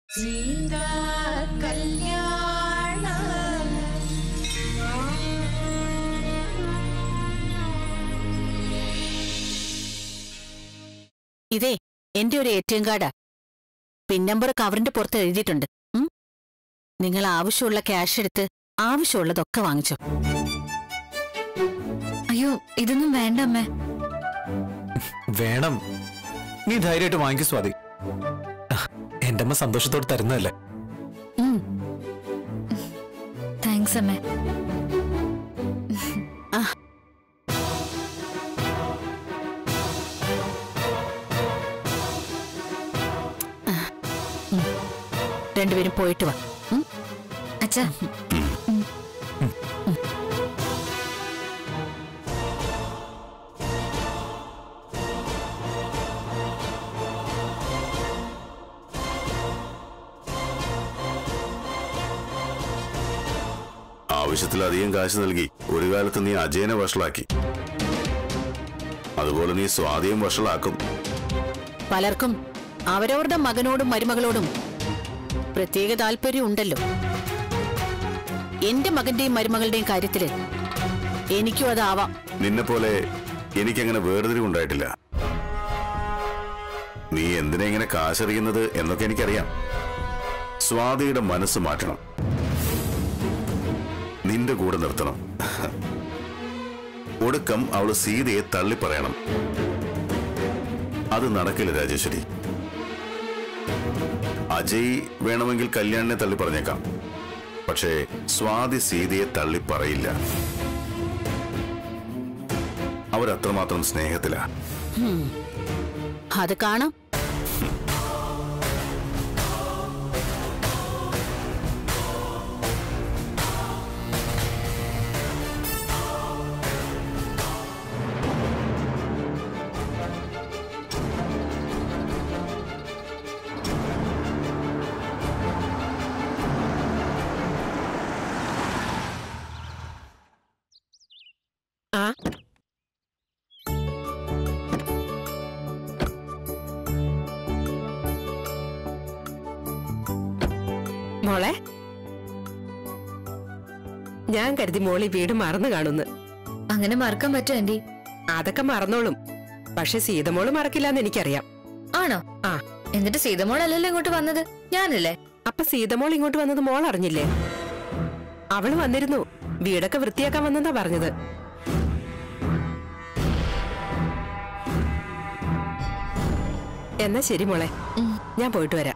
സീതാ കല്യാണം ഇതേ എന്റെ ഒരു എ ടി എം കാർഡാ പിൻ നമ്പർ കവറിന്റെ പുറത്ത് എഴുതിയിട്ടുണ്ട് ഉം? നിങ്ങൾ ആവശ്യമുള്ള ക്യാഷ് എടുത്ത് ആവശ്യമുള്ളതൊക്കെ വാങ്ങിച്ചോ അയ്യോ ഇതൊന്നും വേണ്ട അമ്മേ വേണം നീ ധൈര്യമായിട്ട് വാങ്ങിക്കു സ്വാതി എന്റെ അമ്മ സന്തോഷത്തോടെ തരുന്നതല്ലേ ഉം. താങ്ക്സ് അമ്മേ രണ്ടുപേരും പോയിട്ട് വാ ഉം? അച്ഛാ ആവശ്യത്തിലധികം കാശ് നൽകി ഒരു കാലത്ത് നീ അജയനെ വഷളാക്കി അതുപോലെ നീ സ്വാതിയും വഷളാക്കും പലർക്കും അവരവരുടെ മകനോടും മരുമകളോടും പ്രത്യേക താല്പര്യം ഉണ്ടല്ലോ എന്റെ മകന്റെയും മരുമകളുടെയും കാര്യത്തില് എനിക്കും അതാവാം നിന്നെ പോലെ എനിക്കങ്ങനെ വേർതിരിവുണ്ടായിട്ടില്ല നീ എന്തിനാ ഇങ്ങനെ കാശറിയുന്നത് എന്നൊക്കെ എനിക്കറിയാം സ്വാതിയുടെ മനസ്സ് മാറ്റണം നിന്റെ കൂടെ നിർത്തണം ഒടുക്കം അവള് സീതയെ തള്ളിപ്പറയണം അത് നടക്കില്ല രാജേശ്വരി അജയ് വേണമെങ്കിൽ കല്യാണിനെ തള്ളി പറഞ്ഞേക്കാം പക്ഷേ സ്വാതി സീതയെ തള്ളി പറയില്ല അവരത്രമാത്രം സ്നേഹത്തിലാ അത് കാണാം മോളെ ഞാൻ കരുതി മോളി വീട് മറന്നു കാണുന്നു അങ്ങനെ മറക്കാൻ പറ്റുമോ ആന്റി അതൊക്കെ മറന്നോളും പക്ഷെ സീതമോള് മറക്കില്ലെന്ന് എനിക്കറിയാം ആണോ ആ. എന്നിട്ട് സീതമോളല്ലല്ലോ ഇങ്ങോട്ട് വന്നത് ഞാനല്ലേ അപ്പൊ സീതമോൾ ഇങ്ങോട്ട് വന്നത് മോൾ അറിഞ്ഞില്ലേ അവള് വന്നിരുന്നു വീടൊക്കെ വൃത്തിയാക്കാൻ വന്നെന്നാ പറഞ്ഞത് എന്നാ ശരി മോളെ ഞാൻ പോയിട്ട് വരാം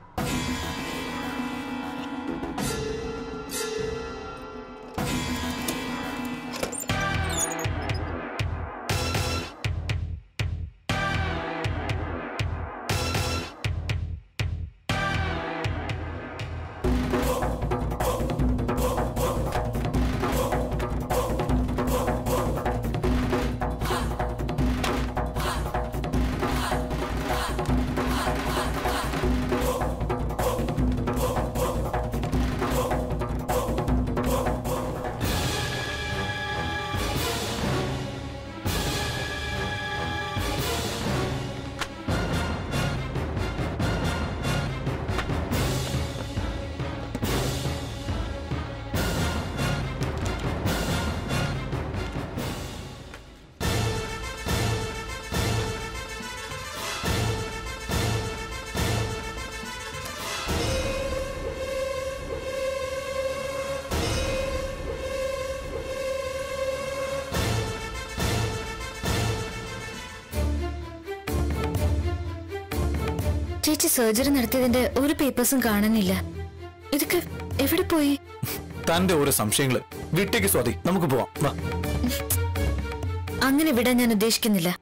ചേച്ചി സർജറി നടത്തിയതിന്റെ ഒരു പേപ്പേഴ്സും കാണാനില്ല ഇതൊക്കെ എവിടെ പോയി തന്റെ ഓരോ സംശയങ്ങള് വിട്ടേക്ക് സ്വാതി നമുക്ക് പോവാം വാ അങ്ങനെ വിടാൻ ഞാൻ ഉദ്ദേശിക്കുന്നില്ല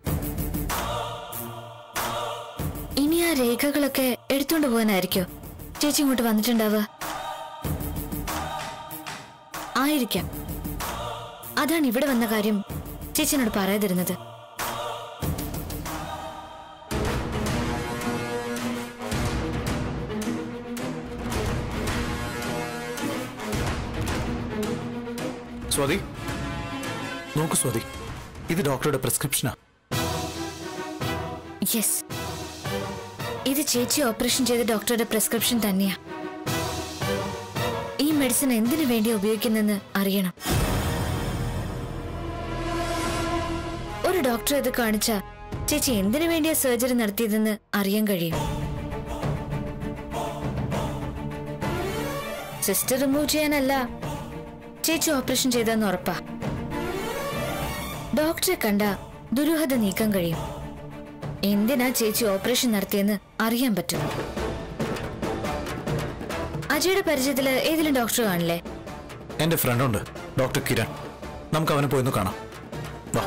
ഇനി ആ രേഖകളൊക്കെ എടുത്തോണ്ട് പോകാനായിരിക്കോ ചേച്ചി ഇങ്ങോട്ട് വന്നിട്ടുണ്ടാവുക ആയിരിക്കാം അതാണ് ഇവിടെ വന്ന കാര്യം ചേച്ചിനോട് പറയാതിരുന്നത് സ്വാതി നോക്കൂ സ്വാതി ഇത് ഡോക്ടറുടെ പ്രിസ്ക്രിപ്ഷനാ യെസ് ഇത് ചേച്ചി ഓപ്പറേഷൻ ചെയ്ത ഡോക്ടറുടെ പ്രിസ്ക്രിപ്ഷൻ തന്നെയാ ഈ മെഡിസിൻ എന്തിനു വേണ്ടി ഉപയോഗിക്കുന്നെന്ന് അറിയണം ഒരു ഡോക്ടർ ഇത് കാണിച്ച ചേച്ചി എന്തിനു വേണ്ടിയാ സർജറി നടത്തിയതെന്ന് അറിയാൻ കഴിയും സിസ്റ്റർ റിമൂവ് ചെയ്യാനല്ല ചേച്ചി ഓപ്പറേഷൻ ചെയ്തെന്ന് ഉറപ്പാ ഡോക്ടറെ കണ്ട ദുരൂഹത നീക്കാൻ കഴിയും എന്തിനാ ചേച്ചി ഓപ്പറേഷൻ നടത്തിയെന്ന് അറിയാൻ പറ്റും അജയുടെ പരിചയത്തില് ഏതെങ്കിലും ഡോക്ടർ കാണില്ലേ എന്റെ ഫ്രണ്ടുണ്ട് ഡോക്ടർ കിരൺ നമുക്ക് അവനെ പോയിന്ന് കാണാം വാ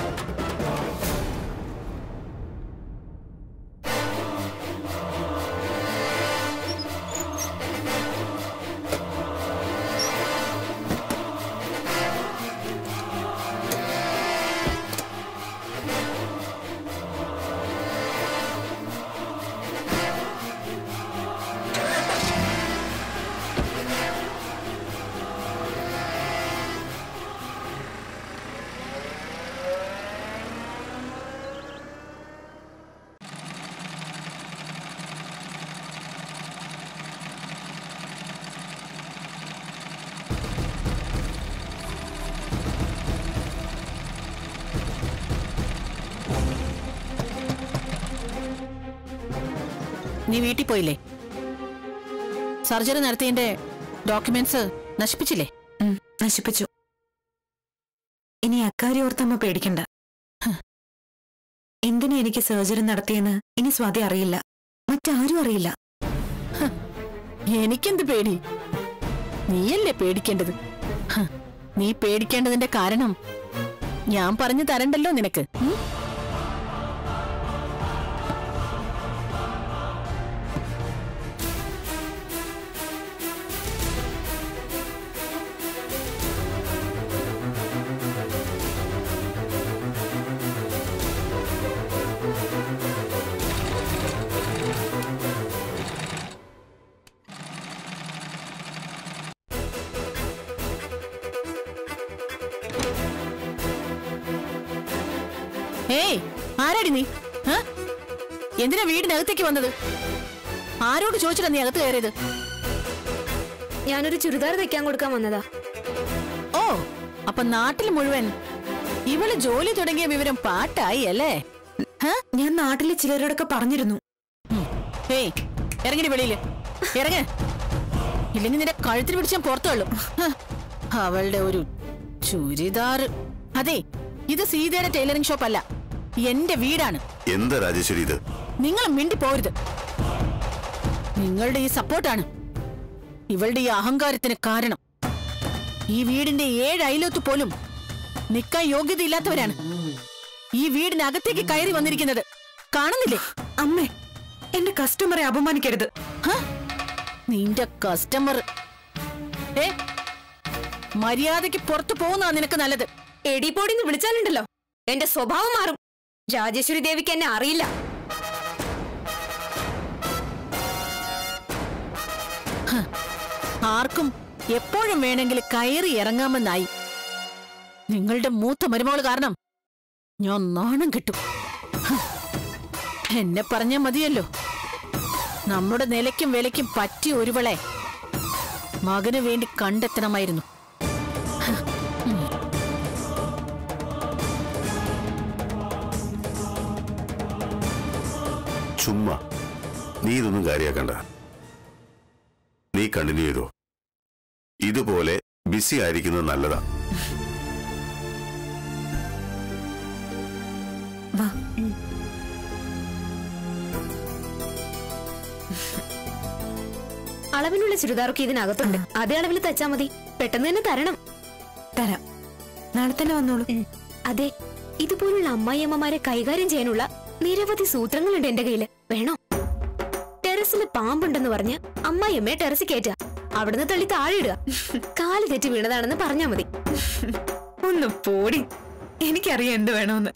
നീ വീട്ടിൽ പോയില്ലേ സർജറി നടത്തിയതിന്റെ ഡോക്യുമെന്റ്സ് നശിപ്പിച്ചില്ലേ ഉം, നശിപ്പിച്ചു ഇനി അക്കാര്യം ഓർത്തമ്മ പേടിക്കണ്ട എന്തിനു എനിക്ക് സർജറി നടത്തിയെന്ന് ഇനി സ്വാതി അറിയില്ല മറ്റാരും അറിയില്ല എനിക്കെന്ത് പേടി നീയല്ലേ പേടിക്കേണ്ടത് ഹ, നീ പേടിക്കേണ്ടതിന്റെ കാരണം ഞാൻ പറഞ്ഞു തരണ്ടല്ലോ നിനക്ക് ഉം? ഏയ് ആരാടി നീ ഹ? എന്തിനാ വീടിനകത്തേക്ക് വന്നത് ആരോട് ചോദിച്ചിട്ടാ നീ അകത്ത് കയറിയത് ഞാനൊരു ചുരിദാർ തയ്ക്കാൻ കൊടുക്കാൻ വന്നതാ ഓ അപ്പൊ നാട്ടിൽ മുഴുവൻ ഇവള് ജോലി തുടങ്ങിയ വിവരം പാട്ടായി അല്ലേ ഹ? ഞാൻ നാട്ടിലെ ചിലരോടൊക്കെ പറഞ്ഞിരുന്നു ഉം. ഏയ് ഇറങ്ങിടി വെളിയില് ഇറങ്ങ ഇല്ലെങ്കിൽ നിന്റെ കഴുത്തിൽ പിടിച്ചാൽ പുറത്തു തള്ളും ഹ. അവളുടെ ഒരു ചുരിദാറ് അതെ ഇത് സീതയുടെ ടൈലറിംഗ് ഷോപ്പ് അല്ല എന്റെ വീടാണ് എന്താ രാജേശ്വരി ഇത് നിങ്ങൾ മിണ്ടി പോരുത് നിങ്ങളുടെ ഈ സപ്പോർട്ടാണ് ഇവളുടെ ഈ അഹങ്കാരത്തിന് കാരണം ഈ വീടിന്റെ ഏഴ് അയലത്ത് പോലും നിക്കാൻ യോഗ്യതയില്ലാത്തവരാണ് ഈ വീടിനകത്തേക്ക് കയറി വന്നിരിക്കുന്നത് കാണുന്നില്ലേ അമ്മേ എന്റെ കസ്റ്റമറെ അപമാനിക്കരുത് ഹ? നിന്റെ കസ്റ്റമർ ഏ മര്യാദയ്ക്ക് പുറത്തു പോകുന്നതാ നിനക്ക് നല്ലത് എടിപോടിന്ന് വിളിച്ചാലുണ്ടല്ലോ എന്റെ സ്വഭാവം മാറും രാജേശ്വരി ദേവിക്ക് എന്നെ അറിയില്ല ആർക്കും എപ്പോഴും വേണമെങ്കിൽ കയറി ഇറങ്ങാമെന്നായി നിങ്ങളുടെ മൂത്ത മരുമോള് കാരണം ഞാൻ നാണം കിട്ടും ഹ്. എന്നെ പറഞ്ഞാ മതിയല്ലോ നമ്മുടെ നിലയ്ക്കും വിലയ്ക്കും പറ്റിയ ഒരുവളെ മകന് വേണ്ടി കണ്ടെത്തണമായിരുന്നു ചുമ്മാ നീ ഇതൊന്നും കാര്യാക്കണ്ട നീ കണ്ടിന്യൂ ചെയ്തോ ഇതുപോലെ ബിസി ആയിരിക്കുന്നത് നല്ലതാ വാ അളവിനുള്ള ചുരിദാറൊക്കെ ഇതിനകത്തുണ്ട് അതേ അളവിൽ തച്ചാ മതി പെട്ടെന്ന് തന്നെ തരണം തരാം നാളെ തന്നെ വന്നോളൂ അതെ ഇതുപോലുള്ള അമ്മായിയമ്മമാരെ കൈകാര്യം ചെയ്യാനുള്ള നിരവധി സൂത്രങ്ങളുണ്ട് എന്റെ കയ്യില് വേണോ ടെറസിൽ പാമ്പുണ്ടെന്ന് പറഞ്ഞ് അമ്മായിയമ്മയെ ടെറസിൽ കയറ്റുക അവിടുന്ന് തള്ളി താഴെ ഇടുക കാല് തെറ്റി വീണതാണെന്ന് പറഞ്ഞാ മതി ഒന്ന് പോടി എനിക്കറിയാം എന്ത് വേണമെന്ന്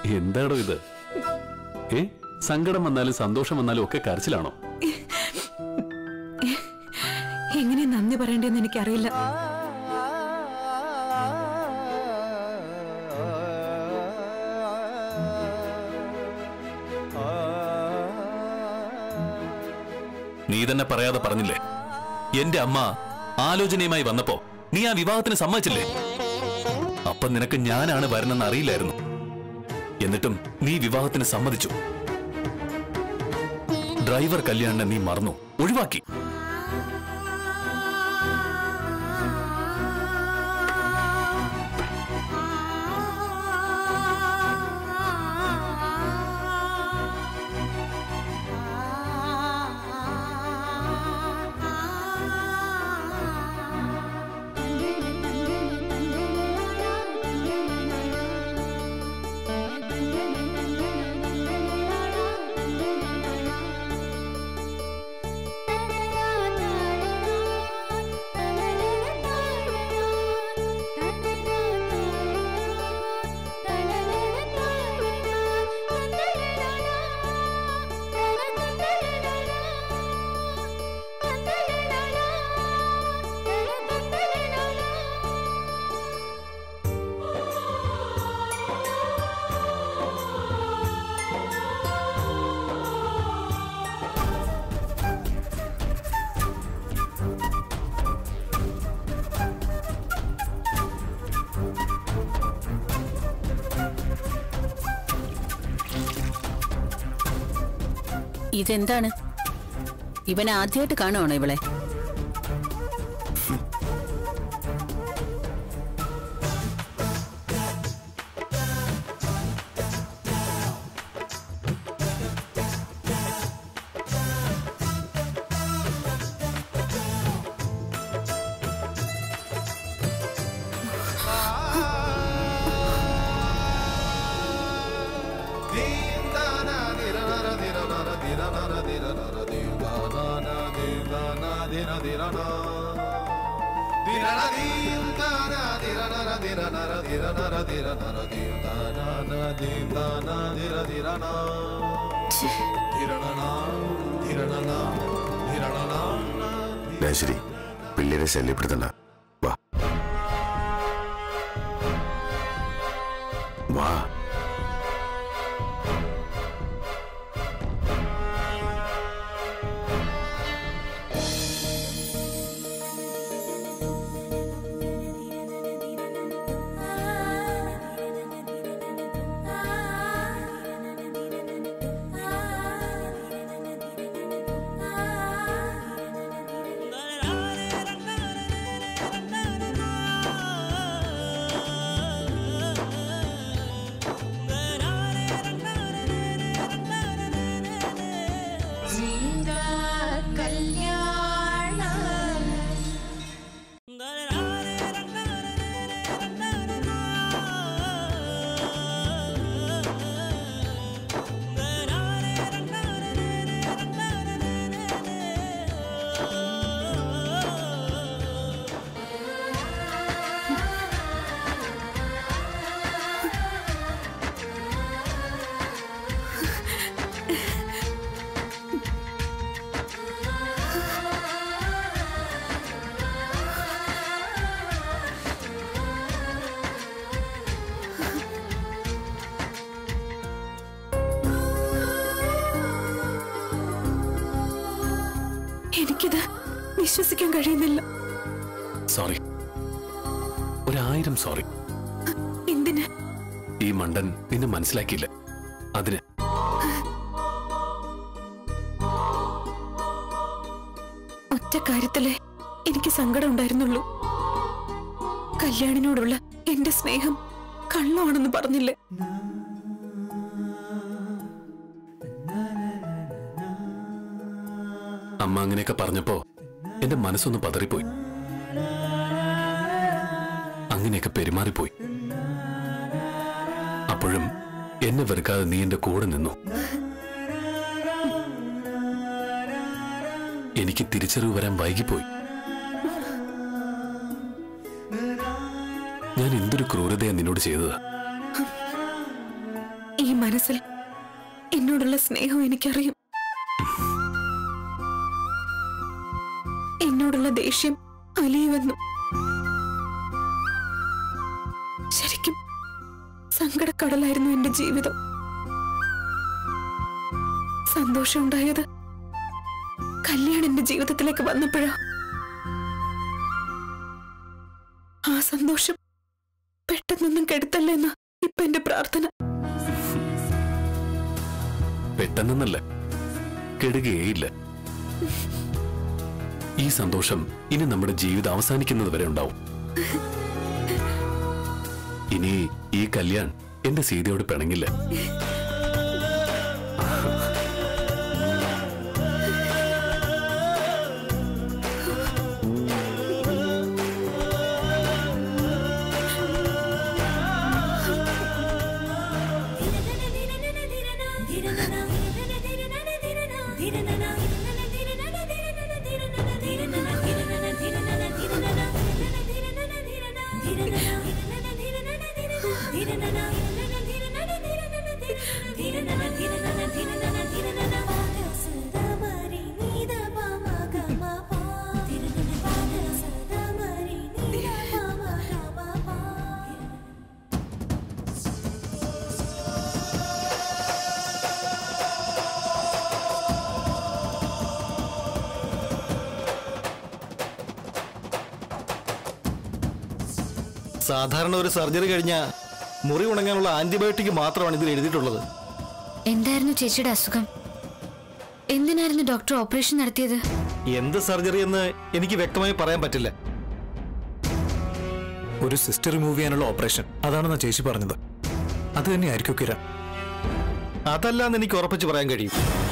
എന്താടോ ഇത് ഏ സങ്കടം വന്നാലും സന്തോഷം വന്നാലും ഒക്കെ കരച്ചിലാണോ എങ്ങനെ നന്ദി പറയേണ്ടതെന്ന് എനിക്കറിയില്ല നീ തന്നെ പറയാതെ പറഞ്ഞില്ലേ എന്റെ അമ്മ ആലോചനയുമായി വന്നപ്പോ നീ ആ വിവാഹത്തിന് സമ്മതിച്ചില്ലേ അപ്പൊ നിനക്ക് ഞാനാണ് വരണമെന്ന് അറിയില്ലായിരുന്നു എന്നിട്ടും നീ വിവാഹത്തിന് സമ്മതിച്ചു ഡ്രൈവർ കല്യാണിനെ നീ മറന്നു ഒഴിവാക്കി ഇതെന്താണ് ഇവൻ ആദ്യമായിട്ട് കാണുവാണോ ഇവളെ ശരി പിള്ളേരെ ശല്യപ്പെടുത്തണ്ട വാ വാ എനിക്കിത് വിശ്വസിക്കാൻ കഴിയുന്നില്ല സോറി ഒരായിരം സോറി എന്തിന് ഈ മണ്ടൻ നിന്നെ മനസ്സിലാക്കിയില്ല അതിന് ഒറ്റ കാര്യത്തിലെ എനിക്ക് സങ്കടം ഉണ്ടായിരുന്നുള്ളൂ കല്യാണിനോടുള്ള എന്റെ സ്നേഹം കള്ളമാണെന്ന് പറഞ്ഞില്ലേ അമ്മ അങ്ങനെയൊക്കെ പറഞ്ഞപ്പോ എന്റെ മനസ്സൊന്ന് പതറിപ്പോയി അങ്ങനെയൊക്കെ പെരുമാറിപ്പോയി അപ്പോഴും എന്നെ വെറുക്കാതെ നീ എന്റെ കൂടെ നിന്നു എനിക്ക് തിരിച്ചറിവ് വരാൻ വൈകിപ്പോയി ഞാൻ എന്തൊരു ക്രൂരതയാ നിന്നോട് ചെയ്തത് ഈ മനസ്സിൽ എന്നോടുള്ള സ്നേഹം എനിക്കറിയും എന്നോടുള്ള ദേഷ്യം അലിയുവെന്നും ശരിക്കും സങ്കടക്കടലായിരുന്നു എന്റെ ജീവിതം സന്തോഷമുണ്ടായത് കല്യാണം എന്റെ ജീവിതത്തിലേക്ക് വന്നപ്പോഴാ ആ സന്തോഷം പെട്ടെന്നൊന്നും കെടുത്തല്ലെന്ന ഇപ്പൊ എന്റെ പ്രാർത്ഥന പെട്ടെന്നല്ല കെടുകയേയില്ല ഈ സന്തോഷം ഇനി നമ്മുടെ ജീവിതം അവസാനിക്കുന്നത് വരെ ഉണ്ടാവും ഇനി ഈ കല്യാൺ എന്റെ സീതയോട് പിണങ്ങില്ല സാധാരണ ഒരു സർജറി കഴിഞ്ഞ മുറി ഉണങ്ങാനുള്ള ആന്റിബയോട്ടിക് മാത്രമാണ് ഇതിൽ എഴുതിയിട്ടുള്ളത് എന്തായിരുന്നു ചേച്ചിയുടെ അസുഖം എന്തിനായിരുന്നു ഡോക്ടർ ഓപ്പറേഷൻ നടത്തിയത് എന്ത് സർജറി എന്ന് എനിക്ക് വ്യക്തമായി പറയാൻ പറ്റില്ല ഒരു സിസ്റ്റർ റിമൂവ് ചെയ്യാനുള്ള ഓപ്പറേഷൻ അതാണെന്നാ ചേച്ചി പറഞ്ഞത് അത് തന്നെയായിരിക്കും കിരൺ അതല്ലാന്ന് എനിക്ക് ഉറപ്പിച്ച് പറയാൻ കഴിയും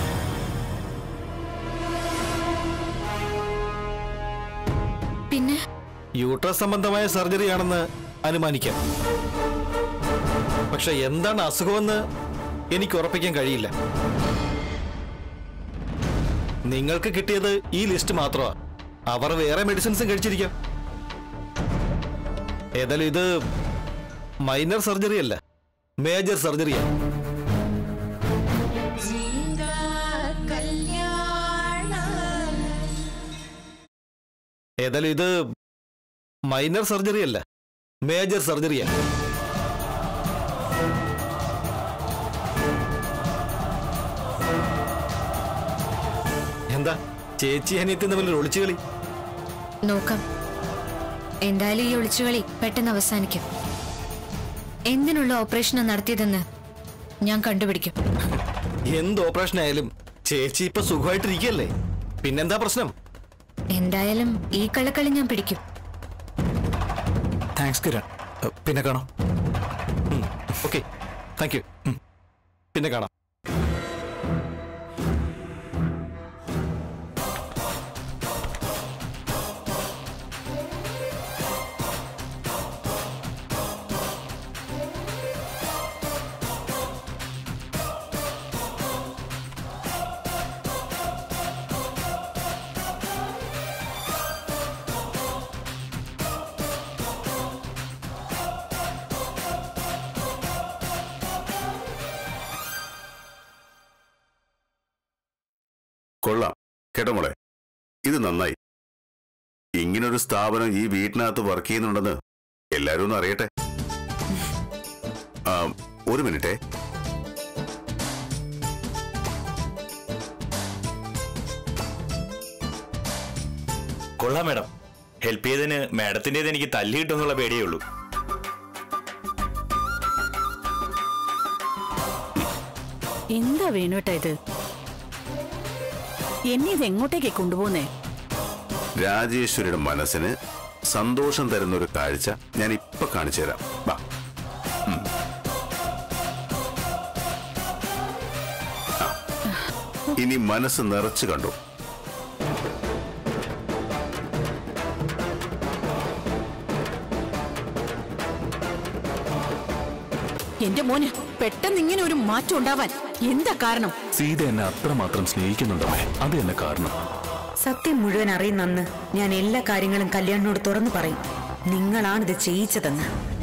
പിന്നെ യൂട്രസ് സംബന്ധമായ സർജറിയാണെന്ന് അനുമാനിക്കാം പക്ഷെ എന്താണ് അസുഖമെന്ന് എനിക്ക് ഉറപ്പിക്കാൻ കഴിയില്ല നിങ്ങൾക്ക് കിട്ടിയത് ഈ ലിസ്റ്റ് മാത്രമാ അവർ വേറെ മെഡിസിൻസും കഴിച്ചിരിക്കാം ഏതായാലും ഇത് മൈനർ സർജറി അല്ല മേജർ സർജറിയാണ് ഏതായാലും ഇത് മൈനർ സർജറി അല്ല മേജർ സർജറിയാണ് എന്താ ചേച്ചി അനിയത്തി തമ്മിൽ ഒരു ഒളിച്ചുകളി നോക്കാം എന്തായാലും ഈ ഒളിച്ചുകളി പെട്ടെന്ന് അവസാനിക്കും എന്തിനുള്ള ഓപ്പറേഷനാണ് നടത്തിയതെന്ന് ഞാൻ കണ്ടുപിടിക്കും എന്ത് ഓപ്പറേഷൻ ആയാലും ചേച്ചി ഇപ്പൊ സുഖമായിട്ടിരിക്കല്ലേ പിന്നെന്താ പ്രശ്നം എന്തായാലും ഈ കള്ളക്കളി ഞാൻ പിടിക്കും താങ്ക്സ് കിരൺ അഹ് പിന്നെ കാണാം ഓക്കെ താങ്ക് യു പിന്നെ കാണാം കൊള്ളാം കേട്ടോ മോളെ ഇത് നന്നായി ഇങ്ങനൊരു സ്ഥാപനം ഈ വീട്ടിനകത്ത് വർക്ക് ചെയ്യുന്നുണ്ടെന്ന് എല്ലാരും ഒന്ന് അറിയട്ടെ ആ, ഒരു മിനിറ്റേ കൊള്ളാം മാഡം ഹെൽപ്പ് ചെയ്തതിന് മാഡത്തിൻ്റെത് എനിക്ക് തല്ലി കിട്ടുമെന്നുള്ള പേടിയേ ഉള്ളൂ എന്താ വേണുട്ടാ ഇത് എന്നെ ഇത് എങ്ങോട്ടേക്ക് കൊണ്ടുപോകുന്നേ രാജേശ്വരിയുടെ മനസ്സിന് സന്തോഷം തരുന്ന ഒരു കാഴ്ച ഞാൻ ഇപ്പൊ കാണിച്ചു തരാം വാ ഉം. ആ. ഇനി മനസ്സ് നിറച്ചു കണ്ടു എന്റെ മോന് പെട്ടെന്ന് ഇങ്ങനെ ഒരു മാറ്റം ഉണ്ടാവാൻ എന്താ കാരണം സീത എന്നെ അത്രമാത്രം സ്നേഹിക്കുന്നുണ്ടമ്മേ അത് എന്നെ കാരണം സത്യം മുഴുവൻ അറിയുന്നെന്ന് ഞാൻ എല്ലാ കാര്യങ്ങളും കല്യാണിനോട് തുറന്നു പറയും നിങ്ങളാണിത് ചെയ്യിച്ചതെന്ന്